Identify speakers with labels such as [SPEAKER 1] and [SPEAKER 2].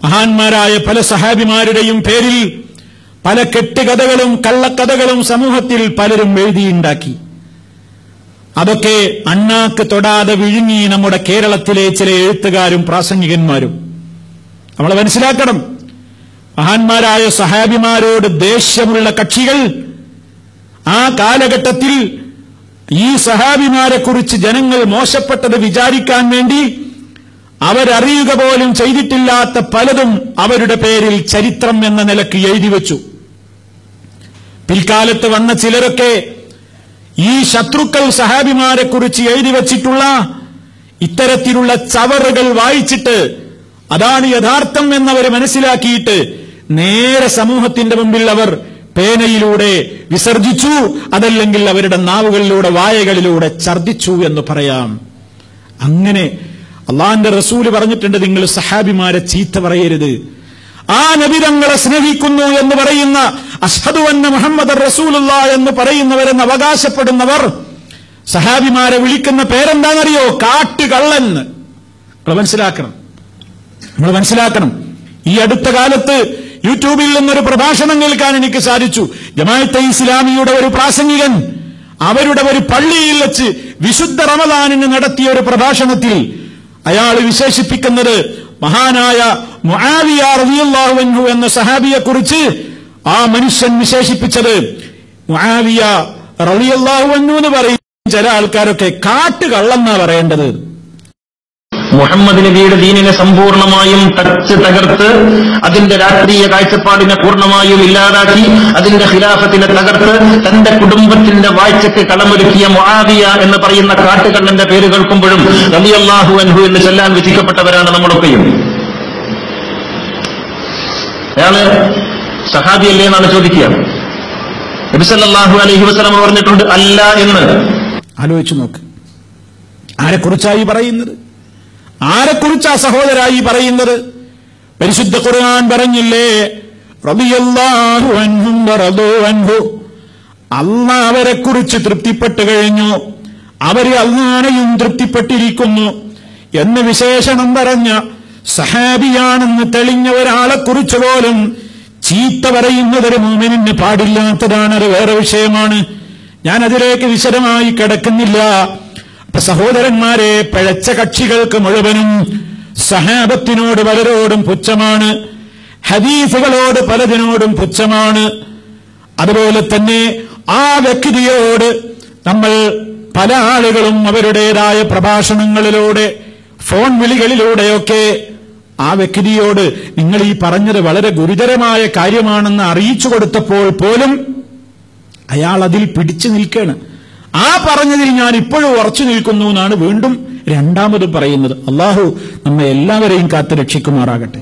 [SPEAKER 1] മഹാന്മാരായ പല സഹാബിമാരുടെയും പേരിൽ പല കെട്ടുകഥകളും കള്ളക്കഥകളും സമൂഹത്തിൽ പലരും എഴുതിയുണ്ടാക്കി അതൊക്കെ അണ്ണാക്ക് തൊടാതെ വിഴുങ്ങി നമ്മുടെ കേരളത്തിലെ ചില എഴുത്തുകാരും പ്രാസംഗികന്മാരും നമ്മൾ മനസ്സിലാക്കണം മഹാന്മാരായ സഹാബിമാരോട് ദേഷ്യമുള്ള കക്ഷികൾ ആ കാലഘട്ടത്തിൽ ഈ സഹാബിമാരെ കുറിച്ച് ജനങ്ങൾ മോശപ്പെട്ടത് വിചാരിക്കാൻ വേണ്ടി അവരറിയുക പോലും ചെയ്തിട്ടില്ലാത്ത പലതും അവരുടെ പേരിൽ ചരിത്രം എന്ന നിലക്ക് എഴുതി വച്ചു പിൽക്കാലത്ത് വന്ന ചിലരൊക്കെ ഈ ശത്രുക്കൾ സഹാബിമാരെ കുറിച്ച് എഴുതി വച്ചിട്ടുള്ള ഇത്തരത്തിലുള്ള ചവറുകൾ വായിച്ചിട്ട് അതാണ് യഥാർത്ഥം എന്നവർ മനസ്സിലാക്കിയിട്ട് നേരെ സമൂഹത്തിന്റെ മുമ്പിൽ അവർ പേനയിലൂടെ വിസർജിച്ചു അതല്ലെങ്കിൽ അവരുടെ നാവുകളിലൂടെ വായകളിലൂടെ ഛർദിച്ചു എന്ന് പറയാം അങ്ങനെ അള്ളാന്റെ റസൂല് പറഞ്ഞിട്ടുണ്ട് നിങ്ങൾ സഹാബിമാരെ ചീത്ത പറയരുത് ആ നബിതങ്ങളെ സ്നേഹിക്കുന്നു എന്ന് പറയുന്ന അഷ്ഹദു അന്ന മുഹമ്മദ് റസൂലുള്ള എന്ന് പറയുന്നവരെന്ന് അവകാശപ്പെടുന്നവർ സഹാബിമാരെ വിളിക്കുന്ന പേരെന്താണെന്നറിയോ കാട്ടുകള്ളൻ നിങ്ങൾ മനസ്സിലാക്കണം നമ്മൾ മനസ്സിലാക്കണം ഈ അടുത്ത കാലത്ത് യൂട്യൂബിൽ നിന്നൊരു പ്രഭാഷണം കേൾക്കാൻ എനിക്ക് സാധിച്ചു ജമാഅത്തെ ഇസ്ലാമിയുടെ ഒരു പ്രാസംഗികൻ അവരുടെ ഒരു പള്ളിയിൽ വെച്ച് വിശുദ്ധ റമദാനിന് നടത്തിയ ഒരു പ്രഭാഷണത്തിൽ അയാൾ വിശേഷിപ്പിക്കുന്നത് മഹാനായ മുആവിയ റളിയല്ലാഹു അൻഹു എന്ന സഹാബിയെ കുറിച്ച് ആ മനുഷ്യൻ വിശേഷിപ്പിച്ചത് മുആവിയ റളിയല്ലാഹു അൻഹു എന്ന് പറയും ചില ആൾക്കാരൊക്കെ കാട്ടുകള്ളെന്നാ പറയേണ്ടത്
[SPEAKER 2] മുഹമ്മദ് നബിയുടെ ദീനിനെ സമ്പൂർണമായും തച്ച് തകർത്ത് അതിന്റെ രാഷ്ട്രീയ കാഴ്ചപ്പാടിനെ പൂർണ്ണമായും ഇല്ലാതാക്കി അതിന്റെ ഖിലാഫത്തിനെ തകർത്ത് തന്റെ കുടുംബത്തിന്റെ വാഴ്ചയ്ക്ക് കളമൊരുക്കിയ മുആവിയ എന്ന് പറയുന്ന കാട്ടുകള്ളന്റെ പേര് കേൾക്കുമ്പോഴും റളിയല്ലാഹു അൻഹു എന്ന് ചൊല്ലാൻ വിധിക്കപ്പെട്ടവരാണ് നമ്മളൊക്കെയും അയാള് സഹാബിയല്ലേ എന്നാണ് ചോദിക്കുക നബിസല്ലാഹു അലൈഹി വസല്ലം പറഞ്ഞിട്ടുണ്ട് അല്ല എന്ന്
[SPEAKER 1] ആലോചിച്ചു നോക്ക് ആരെക്കുറിച്ചായി പറയുന്നത് ആരെക്കുറിച്ചാ സഹോദരായി പറയുന്നത് പരിശുദ്ധ ഖുർആൻ പറഞ്ഞില്ലേ റളിയല്ലാഹു അൻഹും വറദൂ അൻഹു അള്ളാ അവരെ കുറിച്ച് തൃപ്തിപ്പെട്ടു കഴിഞ്ഞു അവര് അള്ളാനെയും തൃപ്തിപ്പെട്ടിരിക്കുന്നു എന്ന് വിശേഷണം പറഞ്ഞ സഹാബിയാണെന്ന് തെളിഞ്ഞ ഒരാളെ കുറിച്ച് പോലും ചീത്ത പറയുന്നത് ഒരു മോമിനിന് പാടില്ലാത്തതാണ് അത് വേറെ വിഷയമാണ് ഞാൻ അതിലേക്ക് വിശദമായി കിടക്കുന്നില്ല അപ്പൊ സഹോദരന്മാരെ പിഴച്ച കക്ഷികൾക്ക് മുഴുവനും സഹാബത്തിനോട് പലരോടും പുച്ഛമാണ് ഹദീഫുകളോട് പലതിനോടും പുച്ഛമാണ് അതുപോലെ തന്നെ ആ വ്യക്തിയോട് നമ്മൾ പല ആളുകളും അവരുടേതായ പ്രഭാഷണങ്ങളിലൂടെ ഫോൺ വിളികളിലൂടെയൊക്കെ ആ വ്യക്തിയോട് നിങ്ങൾ ഈ പറഞ്ഞത് വളരെ ഗുരുതരമായ കാര്യമാണെന്ന് അറിയിച്ചു കൊടുത്തപ്പോൾ പോലും അയാൾ അതിൽ പിടിച്ചു നിൽക്കുകയാണ് ആ പറഞ്ഞതിൽ ഞാൻ ഇപ്പോഴും ഉറച്ചു നിൽക്കുന്നു എന്നാണ് വീണ്ടും രണ്ടാമത് പറയുന്നത് അള്ളാഹു നമ്മെ എല്ലാവരെയും കാത്തു രക്ഷിക്കുമാറാകട്ടെ